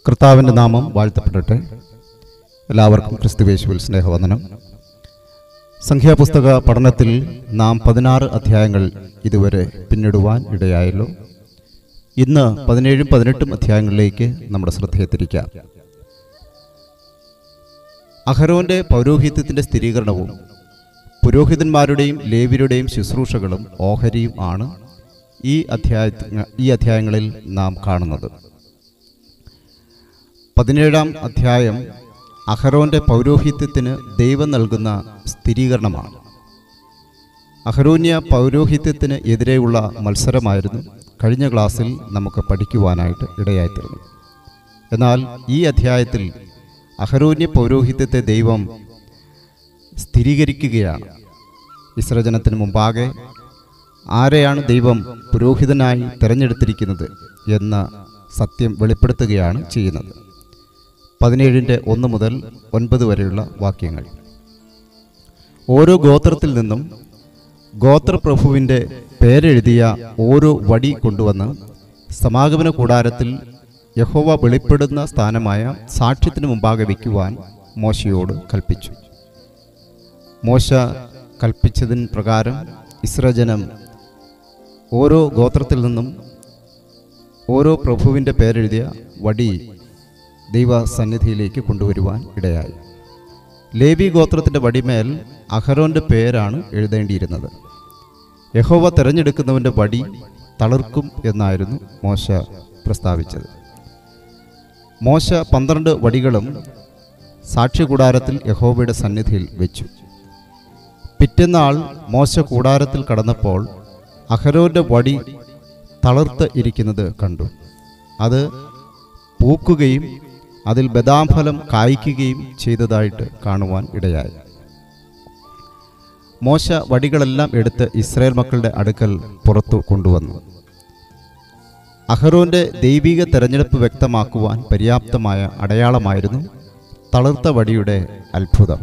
കർത്താവിൻ്റെ നാമം വാഴ്ത്തപ്പെടട്ടെ എല്ലാവർക്കും ക്രിസ്തുവേശുവിൽ സ്നേഹവന്ദനം സംഖ്യാപുസ്തക പഠനത്തിൽ നാം പതിനാറ് അധ്യായങ്ങൾ ഇതുവരെ പിന്നിടുവാൻ ഇടയായല്ലോ ഇന്ന് പതിനേഴും പതിനെട്ടും അധ്യായങ്ങളിലേക്ക് നമ്മുടെ ശ്രദ്ധയെ തിരിക്കാം അഹരോന്റെ പൗരോഹിത്യത്തിന്റെ സ്ഥിരീകരണവും പുരോഹിതന്മാരുടെയും ലേവ്യരുടെയും ശുശ്രൂഷകളും ഓഹരിയും ആണ് ഈ അധ്യായ ഈ അധ്യായങ്ങളിൽ നാം കാണുന്നത് പതിനേഴാം അധ്യായം അഹരോന്റെ പൗരോഹിത്യത്തിന് ദൈവം നൽകുന്ന സ്ഥിരീകരണമാണ് അഹരോന്യ പൗരോഹിത്യത്തിന് എതിരെയുള്ള മത്സരമായിരുന്നു കഴിഞ്ഞ ക്ലാസ്സിൽ നമുക്ക് പഠിക്കുവാനായിട്ട് ഇടയായിത്തീർന്നു എന്നാൽ ഈ അധ്യായത്തിൽ അഹരോന്യ പൗരോഹിത്യത്തെ ദൈവം സ്ഥിരീകരിക്കുകയാണ് വിസർജനത്തിന് മുമ്പാകെ ആരെയാണ് ദൈവം പുരോഹിതനായി തിരഞ്ഞെടുത്തിരിക്കുന്നത് എന്ന സത്യം വെളിപ്പെടുത്തുകയാണ് ചെയ്യുന്നത് പതിനേഴിൻ്റെ ഒന്ന് മുതൽ ഒൻപത് വരെയുള്ള വാക്യങ്ങൾ ഓരോ ഗോത്രത്തിൽ നിന്നും ഗോത്രപ്രഭുവിൻ്റെ പേരെഴുതിയ ഓരോ വടി കൊണ്ടുവന്ന് സമാഗമന കൂടാരത്തിൽ യഹോവ വെളിപ്പെടുന്ന സ്ഥാനമായ സാക്ഷ്യത്തിന് മുമ്പാകെ വയ്ക്കുവാൻ മോശയോട് കൽപ്പിച്ചു മോശ കൽപ്പിച്ചതിന് പ്രകാരം ഇസ്രജനം ഓരോ ഗോത്രത്തിൽ നിന്നും ഓരോ പ്രഭുവിൻ്റെ പേരെഴുതിയ വടി ദൈവസന്നിധിയിലേക്ക് കൊണ്ടുവരുവാൻ ഇടയായി ലേവി ഗോത്രത്തിൻ്റെ വടിമേൽ അഹരോൻ്റെ പേരാണ് എഴുതേണ്ടിയിരുന്നത് യഹോവ തിരഞ്ഞെടുക്കുന്നവൻ്റെ വടി തളിർക്കും എന്നായിരുന്നു മോശ പ്രസ്താവിച്ചത് മോശ പന്ത്രണ്ട് വടികളും സാക്ഷ്യകൂടാരത്തിൽ യഹോവയുടെ സന്നിധിയിൽ വെച്ചു പിറ്റന്നാൾ മോശ കൂടാരത്തിൽ കടന്നപ്പോൾ അഹരോന്റെ വടി തളർത്ത് ഇരിക്കുന്നത് കണ്ടു അത് പൂക്കുകയും അതിൽ ബദാംഫലം കായ്ക്കുകയും ചെയ്തതായിട്ട് കാണുവാൻ ഇടയായി മോശ വടികളെല്ലാം എടുത്ത് ഇസ്രായേൽ മക്കളുടെ അടുക്കൽ പുറത്തു കൊണ്ടുവന്നു അഹരോന്റെ ദൈവിക തെരഞ്ഞെടുപ്പ് വ്യക്തമാക്കുവാൻ പര്യാപ്തമായ അടയാളമായിരുന്നു തളർത്ത വടിയുടെ അത്ഭുതം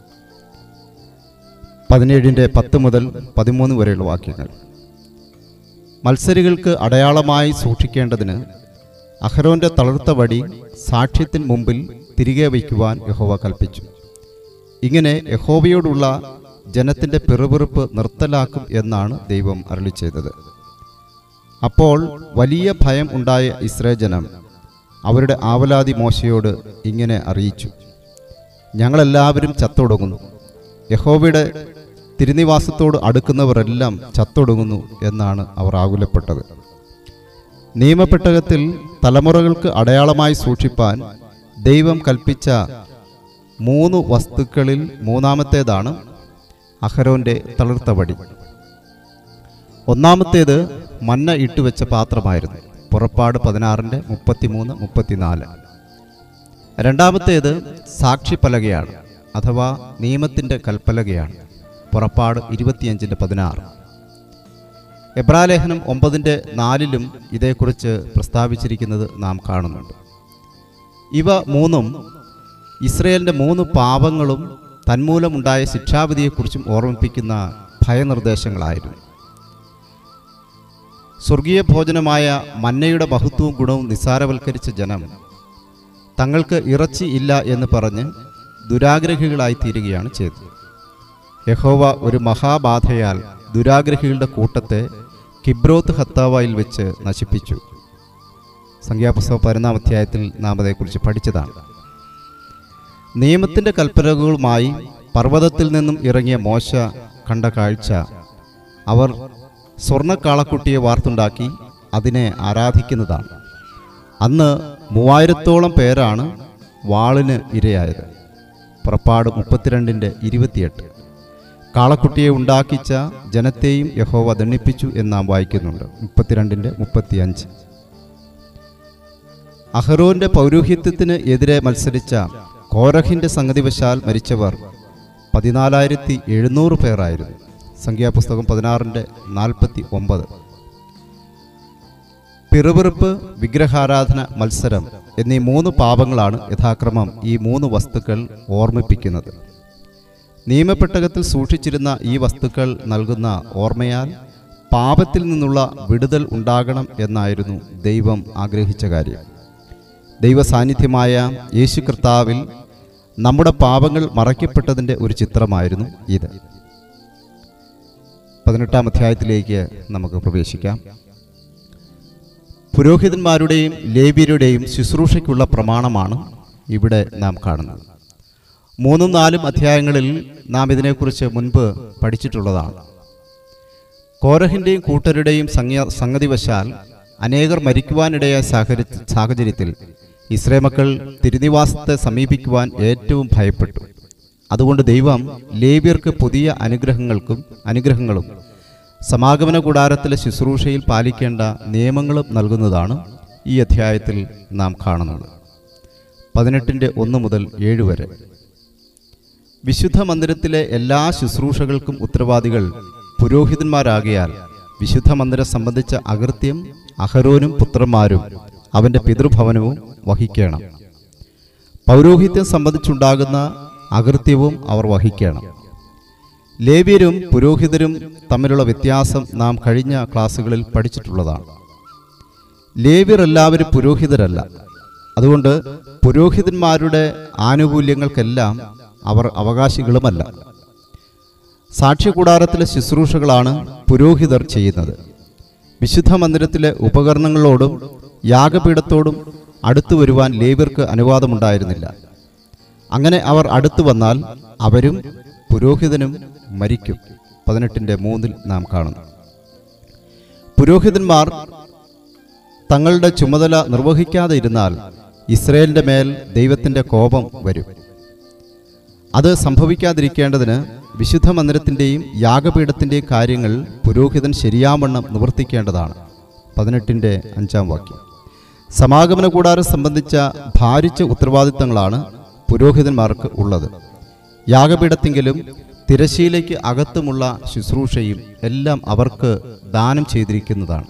പതിനേഴിൻ്റെ പത്ത് മുതൽ പതിമൂന്ന് വരെയുള്ള വാക്യങ്ങൾ മത്സരികൾക്ക് അടയാളമായി സൂക്ഷിക്കേണ്ടതിന് അഹരോന്റെ തളർത്ത വടി സാക്ഷ്യത്തിന് മുമ്പിൽ തിരികെ വയ്ക്കുവാൻ യഹോവ കൽപ്പിച്ചു ഇങ്ങനെ യഹോവയോടുള്ള ജനത്തിന്റെ പിറുപിറുപ്പ് നിർത്തലാക്കും എന്നാണ് ദൈവം അരളി ചെയ്തത് അപ്പോൾ വലിയ ഭയം ഉണ്ടായ ഇസ്രേ ജനം അവരുടെ ആവലാതി മോശയോട് ഇങ്ങനെ അറിയിച്ചു ഞങ്ങളെല്ലാവരും ചത്തൊടുങ്ങുന്നു യഹോവയുടെ തിരുനിവാസത്തോട് അടുക്കുന്നവരെല്ലാം ചത്തൊടുങ്ങുന്നു എന്നാണ് അവർ ആകുലപ്പെട്ടത് നിയമപ്പെട്ടകത്തിൽ തലമുറകൾക്ക് അടയാളമായി സൂക്ഷിപ്പാൻ ദൈവം കൽപ്പിച്ച മൂന്ന് വസ്തുക്കളിൽ മൂന്നാമത്തേതാണ് അഹരോന്റെ തളിർത്ത വടി ഒന്നാമത്തേത് മന്ന ഇട്ടുവെച്ച പാത്രമായിരുന്നു പുറപ്പാട് പതിനാറിൻ്റെ മുപ്പത്തിമൂന്ന് മുപ്പത്തിനാല് രണ്ടാമത്തേത് സാക്ഷിപ്പലകയാണ് അഥവാ നിയമത്തിൻ്റെ കൽപ്പലകയാണ് പുറപ്പാട് ഇരുപത്തിയഞ്ചിൻ്റെ പതിനാറ് എബ്രാലേഖനം ഒമ്പതിൻ്റെ നാലിലും ഇതേക്കുറിച്ച് പ്രസ്താവിച്ചിരിക്കുന്നത് നാം കാണുന്നുണ്ട് ഇവ മൂന്നും ഇസ്രയേലിൻ്റെ മൂന്ന് പാപങ്ങളും തന്മൂലമുണ്ടായ ശിക്ഷാവിധിയെക്കുറിച്ചും ഓർമ്മിപ്പിക്കുന്ന ഭയനിർദ്ദേശങ്ങളായിരുന്നു സ്വർഗീയ ഭോജനമായ മന്നയുടെ മഹത്വവും ഗുണവും നിസ്സാരവൽക്കരിച്ച ജനം തങ്ങൾക്ക് ഇറച്ചി ഇല്ല എന്ന് പറഞ്ഞ് ദുരാഗ്രഹികളായി തീരുകയാണ് ചെയ്തത് യഹോവ ഒരു മഹാബാധയാൽ ദുരാഗ്രഹികളുടെ കൂട്ടത്തെ കിബ്രോത്ത് ഹത്താവയിൽ വെച്ച് നശിപ്പിച്ചു സംഖ്യാപുസ്തകം പതിനൊന്നാം അധ്യായത്തിൽ നാം അതേക്കുറിച്ച് പഠിച്ചതാണ് നിയമത്തിൻ്റെ കൽപ്പനകളുമായി പർവ്വതത്തിൽ നിന്നും ഇറങ്ങിയ മോശ കണ്ട കാഴ്ച അവർ സ്വർണ്ണക്കാളക്കുട്ടിയെ വാർത്തുണ്ടാക്കി അതിനെ ആരാധിക്കുന്നതാണ് അന്ന് മൂവായിരത്തോളം പേരാണ് വാളിന് ഇരയായത് പുറപ്പാട് മുപ്പത്തിരണ്ടിൻ്റെ ഇരുപത്തിയെട്ട് കാളക്കുട്ടിയെ ഉണ്ടാക്കിച്ച ജനത്തെയും യഹോവ ദണ്ണിപ്പിച്ചു എന്ന് നാം വായിക്കുന്നുണ്ട് മുപ്പത്തിരണ്ടിൻ്റെ മുപ്പത്തിയഞ്ച് അഹ്റോന്റെ പൗരോഹിത്യത്തിന് എതിരെ മത്സരിച്ച കോരഹിന്റെ സംഗതിവശാൽ മരിച്ചവർ പതിനാലായിരത്തി എഴുന്നൂറ് പേരായിരുന്നു സംഖ്യാപുസ്തകം പതിനാറിൻ്റെ നാൽപ്പത്തി ഒമ്പത് പിറുപിറുപ്പ് വിഗ്രഹാരാധന മത്സരം എന്നീ മൂന്ന് പാപങ്ങളാണ് യഥാക്രമം ഈ മൂന്ന് വസ്തുക്കൾ ഓർമ്മിപ്പിക്കുന്നത് നിയമപ്പെട്ടകത്തിൽ സൂക്ഷിച്ചിരുന്ന ഈ വസ്തുക്കൾ നൽകുന്ന ഓർമ്മയാൽ പാപത്തിൽ നിന്നുള്ള വിടുതൽ ഉണ്ടാകണം എന്നായിരുന്നു ദൈവം ആഗ്രഹിച്ച കാര്യം ദൈവ സാന്നിധ്യമായ യേശു കർത്താവിൽ നമ്മുടെ പാപങ്ങൾ മറയ്ക്കപ്പെട്ടതിൻ്റെ ഒരു ചിത്രമായിരുന്നു ഇത് പതിനെട്ടാം അധ്യായത്തിലേക്ക് നമുക്ക് പ്രവേശിക്കാം പുരോഹിതന്മാരുടെയും ലേവ്യരുടെയും ശുശ്രൂഷയ്ക്കുള്ള പ്രമാണമാണ് ഇവിടെ നാം കാണുന്നത് മൂന്നും നാലും അധ്യായങ്ങളിൽ നാം ഇതിനെക്കുറിച്ച് മുൻപ് പഠിച്ചിട്ടുള്ളതാണ് കോരഹിൻ്റെയും കൂട്ടരുടെയും സംയ സംഗതിവശാൽ അനേകർ മരിക്കുവാനിടയായ സാഹചര്യ സാഹചര്യത്തിൽ ഇസ്രേ മക്കൾ തിരുനിവാസത്തെ സമീപിക്കുവാൻ ഏറ്റവും ഭയപ്പെട്ടു അതുകൊണ്ട് ദൈവം ലേവ്യർക്ക് പുതിയ അനുഗ്രഹങ്ങൾക്കും അനുഗ്രഹങ്ങളും സമാഗമന കൂടാരത്തിലെ ശുശ്രൂഷയിൽ പാലിക്കേണ്ട നിയമങ്ങളും നൽകുന്നതാണ് ഈ അധ്യായത്തിൽ നാം കാണുന്നത് പതിനെട്ടിൻ്റെ ഒന്ന് മുതൽ ഏഴ് വരെ വിശുദ്ധ മന്ദിരത്തിലെ എല്ലാ ശുശ്രൂഷകൾക്കും ഉത്തരവാദികൾ പുരോഹിതന്മാരാകിയാൽ വിശുദ്ധ മന്ദിരം സംബന്ധിച്ച അകൃത്യം അഹരോനും പുത്രന്മാരും അവന്റെ പിതൃഭവനവും വഹിക്കണം പൗരോഹിത്യം സംബന്ധിച്ചുണ്ടാകുന്ന അകൃത്യവും അവർ വഹിക്കണം ലേവ്യരും പുരോഹിതരും തമ്മിലുള്ള വ്യത്യാസം നാം കഴിഞ്ഞ ക്ലാസ്സുകളിൽ പഠിച്ചിട്ടുള്ളതാണ് ലേവ്യർ എല്ലാവരും പുരോഹിതരല്ല അതുകൊണ്ട് പുരോഹിതന്മാരുടെ ആനുകൂല്യങ്ങൾക്കെല്ലാം അവർ അവകാശികളുമല്ല സാക്ഷ്യകൂടാരത്തിലെ ശുശ്രൂഷകളാണ് പുരോഹിതർ ചെയ്യുന്നത് വിശുദ്ധ മന്ദിരത്തിലെ ഉപകരണങ്ങളോടും യാഗപീഠത്തോടും അടുത്തു വരുവാൻ ലേവ്യർക്ക് അനുവാദമുണ്ടായിരുന്നില്ല അങ്ങനെ അവർ അടുത്തു വന്നാൽ അവരും പുരോഹിതനും മരിക്കും പതിനെട്ടിൻ്റെ മൂന്നിൽ നാം കാണുന്നു പുരോഹിതന്മാർ തങ്ങളുടെ ചുമതല നിർവഹിക്കാതെ ഇരുന്നാൽ ഇസ്രയേലിന്റെ മേൽ ദൈവത്തിന്റെ കോപം വരും അത് സംഭവിക്കാതിരിക്കേണ്ടതിന് വിശുദ്ധ മന്ദിരത്തിൻ്റെയും യാഗപീഠത്തിൻ്റെയും കാര്യങ്ങൾ പുരോഹിതൻ ശരിയാവണ്ണം നിവർത്തിക്കേണ്ടതാണ് പതിനെട്ടിൻ്റെ അഞ്ചാം വാക്യം സമാഗമന കൂടാരം സംബന്ധിച്ച ഭാരിച്ച ഉത്തരവാദിത്തങ്ങളാണ് പുരോഹിതന്മാർക്ക് ഉള്ളത് യാഗപീഠത്തെങ്കിലും തിരശീലയ്ക്ക് അകത്തുമുള്ള ശുശ്രൂഷയും എല്ലാം അവർക്ക് ദാനം ചെയ്തിരിക്കുന്നതാണ്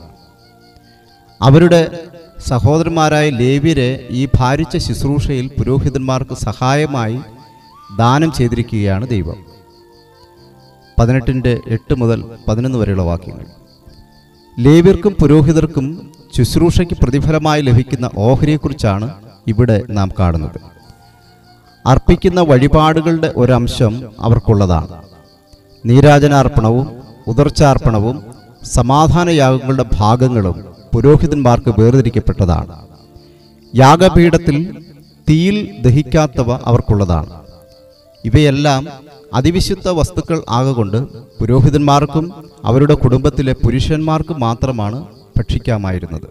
അവരുടെ സഹോദരന്മാരായ ലേവ്യരെ ഈ ഭാരിച്ച ശുശ്രൂഷയിൽ പുരോഹിതന്മാർക്ക് സഹായമായി ദാനം ചെയ്തിരിക്കുകയാണ് ദൈവം പതിനെട്ടിൻ്റെ എട്ട് മുതൽ പതിനൊന്ന് വരെയുള്ള വാക്യങ്ങൾ ലേവ്യർക്കും പുരോഹിതർക്കും ശുശ്രൂഷയ്ക്ക് പ്രതിഫലമായി ലഭിക്കുന്ന ഓഹരിയെക്കുറിച്ചാണ് ഇവിടെ നാം കാണുന്നത് അർപ്പിക്കുന്ന വഴിപാടുകളുടെ ഒരംശം അവർക്കുള്ളതാണ് നീരാജനാർപ്പണവും ഉദർച്ചാർപ്പണവും സമാധാനയാഗങ്ങളുടെ ഭാഗങ്ങളും പുരോഹിതന്മാർക്ക് വേർതിരിക്കപ്പെട്ടതാണ് യാഗപീഠത്തിൽ തീയിൽ ദഹിക്കാത്തവ അവർക്കുള്ളതാണ് ഇവയെല്ലാം അതിവിശുദ്ധ വസ്തുക്കൾ ആകൊണ്ട് പുരോഹിതന്മാർക്കും അവരുടെ കുടുംബത്തിലെ പുരുഷന്മാർക്കും മാത്രമാണ് ഭക്ഷിക്കാമായിരുന്നത്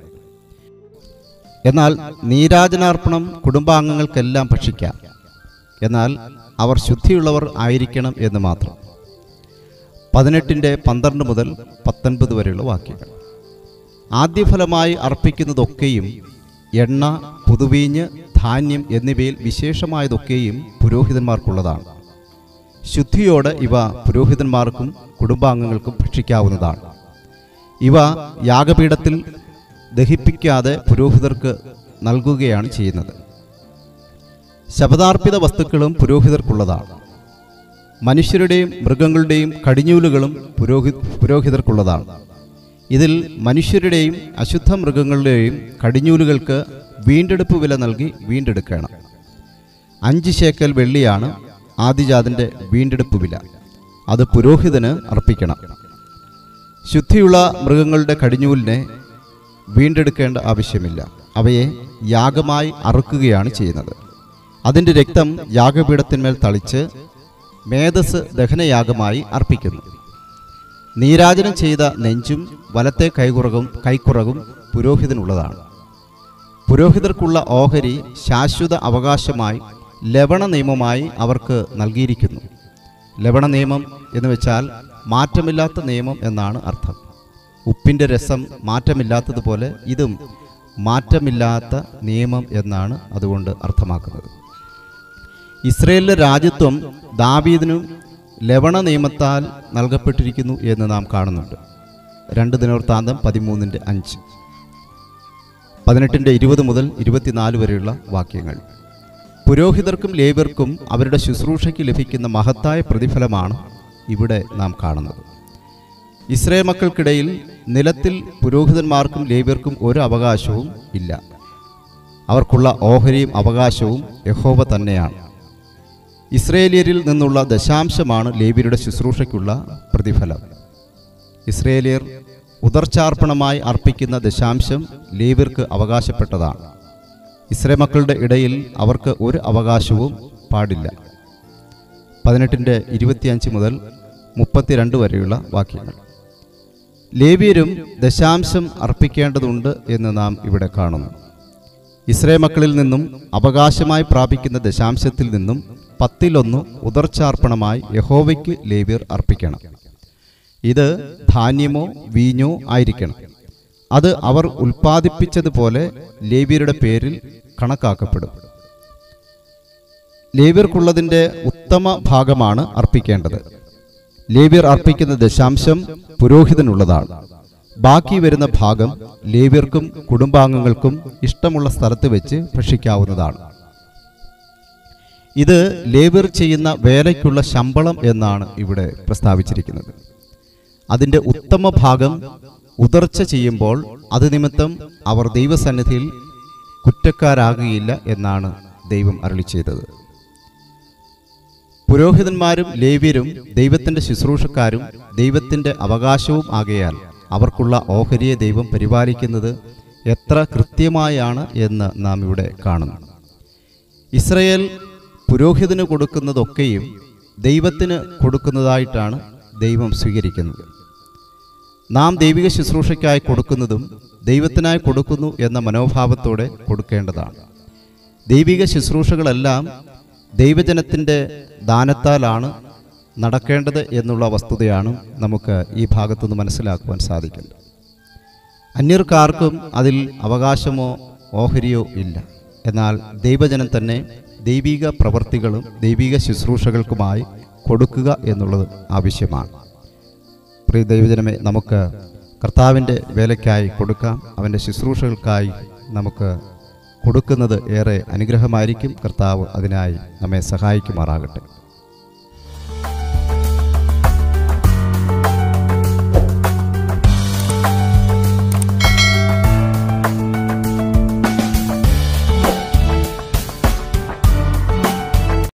എന്നാൽ നീരാജനാർപ്പണം കുടുംബാംഗങ്ങൾക്കെല്ലാം ഭക്ഷിക്കാം എന്നാൽ അവർ ശുദ്ധിയുള്ളവർ ആയിരിക്കണം എന്ന് മാത്രം പതിനെട്ടിൻ്റെ പന്ത്രണ്ട് മുതൽ പത്തൊൻപത് വരെയുള്ള വാക്യങ്ങൾ ആദ്യഫലമായി അർപ്പിക്കുന്നതൊക്കെയും എണ്ണ പുതുവീഞ്ഞ് ധാന്യം എന്നിവയിൽ വിശേഷമായതൊക്കെയും പുരോഹിതന്മാർക്കുള്ളതാണ് ശുദ്ധിയോടെ ഇവ പുരോഹിതന്മാർക്കും കുടുംബാംഗങ്ങൾക്കും ഭക്ഷിക്കാവുന്നതാണ് ഇവ യാഗപീഠത്തിൽ ദഹിപ്പിക്കാതെ പുരോഹിതർക്ക് നൽകുകയാണ് ചെയ്യുന്നത് ശബദാർപ്പിത വസ്തുക്കളും പുരോഹിതർക്കുള്ളതാണ് മനുഷ്യരുടെയും മൃഗങ്ങളുടെയും കടിഞ്ഞൂലുകളും പുരോഹി പുരോഹിതർക്കുള്ളതാണ് ഇതിൽ മനുഷ്യരുടെയും അശുദ്ധ മൃഗങ്ങളുടെയും കടിഞ്ഞൂലുകൾക്ക് വീണ്ടെടുപ്പ് വില നൽകി വീണ്ടെടുക്കണം അഞ്ച് ശേക്കൽ വെള്ളിയാണ് ആദിജാതിൻ്റെ വീണ്ടെടുപ്പ് വില അത് പുരോഹിതന് അർപ്പിക്കണം ശുദ്ധിയുള്ള മൃഗങ്ങളുടെ കടിഞ്ഞൂലിനെ വീണ്ടെടുക്കേണ്ട ആവശ്യമില്ല അവയെ യാഗമായി അറുക്കുകയാണ് ചെയ്യുന്നത് അതിൻ്റെ രക്തം യാഗപീഠത്തിന്മേൽ തളിച്ച് മേധസ് ദഹനയാഗമായി അർപ്പിക്കുന്നു നീരാജനം ചെയ്ത നെഞ്ചും വലത്തെ കൈകുറകും കൈക്കുറകും പുരോഹിതനുള്ളതാണ് പുരോഹിതർക്കുള്ള ഓഹരി ശാശ്വത അവകാശമായി ലവണ നിയമമായി അവർക്ക് നൽകിയിരിക്കുന്നു ലവണ നിയമം എന്ന് വെച്ചാൽ മാറ്റമില്ലാത്ത നിയമം എന്നാണ് അർത്ഥം ഉപ്പിൻ്റെ രസം മാറ്റമില്ലാത്തതുപോലെ ഇതും മാറ്റമില്ലാത്ത നിയമം എന്നാണ് അതുകൊണ്ട് അർത്ഥമാക്കുന്നത് ഇസ്രയേലിലെ രാജ്യത്വം ദാവീദിനും ലവണ നിയമത്താൽ നൽകപ്പെട്ടിരിക്കുന്നു എന്ന് നാം കാണുന്നുണ്ട് രണ്ട് ദിനവൃത്താന്തം പതിമൂന്നിൻ്റെ അഞ്ച് പതിനെട്ടിൻ്റെ ഇരുപത് മുതൽ ഇരുപത്തിനാല് വരെയുള്ള വാക്യങ്ങൾ പുരോഹിതർക്കും ലേബർക്കും അവരുടെ ശുശ്രൂഷയ്ക്ക് ലഭിക്കുന്ന മഹത്തായ പ്രതിഫലമാണ് ഇവിടെ നാം കാണുന്നത് ഇസ്രയേൽ മക്കൾക്കിടയിൽ നിലത്തിൽ പുരോഹിതന്മാർക്കും ലേബ്യർക്കും ഒരു അവകാശവും ഇല്ല അവർക്കുള്ള ഓഹരിയും അവകാശവും യഹോവ തന്നെയാണ് ഇസ്രയേലിയരിൽ നിന്നുള്ള ദശാംശമാണ് ലേബിയരുടെ ശുശ്രൂഷയ്ക്കുള്ള പ്രതിഫലം ഇസ്രയേലിയർ ഉദർച്ചാർപ്പണമായി അർപ്പിക്കുന്ന ദശാംശം ലേവ്യർക്ക് അവകാശപ്പെട്ടതാണ് ഇസ്രേ മക്കളുടെ ഇടയിൽ അവർക്ക് ഒരു അവകാശവും പാടില്ല പതിനെട്ടിൻ്റെ ഇരുപത്തിയഞ്ച് മുതൽ മുപ്പത്തിരണ്ട് വരെയുള്ള വാക്യങ്ങൾ ലേവ്യരും ദശാംശം അർപ്പിക്കേണ്ടതുണ്ട് എന്ന് നാം ഇവിടെ കാണുന്നു ഇസ്രേ മക്കളിൽ നിന്നും അവകാശമായി പ്രാപിക്കുന്ന ദശാംശത്തിൽ നിന്നും പത്തിലൊന്ന് ഉദർച്ചാർപ്പണമായി യഹോവയ്ക്ക് ലേവ്യർ അർപ്പിക്കണം ഇത് ധാന്യമോ വീഞ്ഞോ ആയിരിക്കണം അത് അവർ ഉൽപ്പാദിപ്പിച്ചതുപോലെ ലേവ്യരുടെ പേരിൽ കണക്കാക്കപ്പെടും ലേവ്യർക്കുള്ളതിൻ്റെ ഉത്തമ ഭാഗമാണ് അർപ്പിക്കേണ്ടത് ലേവ്യർ അർപ്പിക്കുന്ന ദശാംശം പുരോഹിതനുള്ളതാണ് ബാക്കി വരുന്ന ഭാഗം ലേവ്യർക്കും കുടുംബാംഗങ്ങൾക്കും ഇഷ്ടമുള്ള സ്ഥലത്ത് വെച്ച് ഭക്ഷിക്കാവുന്നതാണ് ഇത് ലേബർ ചെയ്യുന്ന വേലയ്ക്കുള്ള ശമ്പളം എന്നാണ് ഇവിടെ പ്രസ്താവിച്ചിരിക്കുന്നത് അതിൻ്റെ ഉത്തമ ഭാഗം ഉതർച്ച ചെയ്യുമ്പോൾ അത് നിമിത്തം അവർ ദൈവസന്നിധിയിൽ കുറ്റക്കാരാകുകയില്ല എന്നാണ് ദൈവം അരളി ചെയ്തത് പുരോഹിതന്മാരും ലേവ്യരും ദൈവത്തിൻ്റെ ശുശ്രൂഷക്കാരും ദൈവത്തിൻ്റെ അവകാശവും ആകയാൽ അവർക്കുള്ള ഓഹരിയെ ദൈവം പരിപാലിക്കുന്നത് എത്ര കൃത്യമായാണ് എന്ന് നാം ഇവിടെ കാണുന്നു ഇസ്രയേൽ പുരോഹിതന് കൊടുക്കുന്നതൊക്കെയും ദൈവത്തിന് കൊടുക്കുന്നതായിട്ടാണ് ദൈവം സ്വീകരിക്കുന്നത് നാം ദൈവിക ശുശ്രൂഷയ്ക്കായി കൊടുക്കുന്നതും ദൈവത്തിനായി കൊടുക്കുന്നു എന്ന മനോഭാവത്തോടെ കൊടുക്കേണ്ടതാണ് ദൈവിക ശുശ്രൂഷകളെല്ലാം ദൈവജനത്തിൻ്റെ ദാനത്താലാണ് നടക്കേണ്ടത് എന്നുള്ള വസ്തുതയാണ് നമുക്ക് ഈ ഭാഗത്തുനിന്ന് മനസ്സിലാക്കുവാൻ സാധിക്കുന്നത് അന്യർക്കാർക്കും അതിൽ അവകാശമോ ഓഹരിയോ ഇല്ല എന്നാൽ ദൈവജനം തന്നെ ദൈവിക പ്രവർത്തികളും ദൈവിക ശുശ്രൂഷകൾക്കുമായി കൊടുക്കുക എന്നുള്ളത് ആവശ്യമാണ് പ്രിയ ദൈവജനമേ നമുക്ക് കർത്താവിൻ്റെ വേലയ്ക്കായി കൊടുക്കാം അവൻ്റെ ശുശ്രൂഷകൾക്കായി നമുക്ക് കൊടുക്കുന്നത് ഏറെ അനുഗ്രഹമായിരിക്കും കർത്താവ് അതിനായി നമ്മെ സഹായിക്കുമാറാകട്ടെ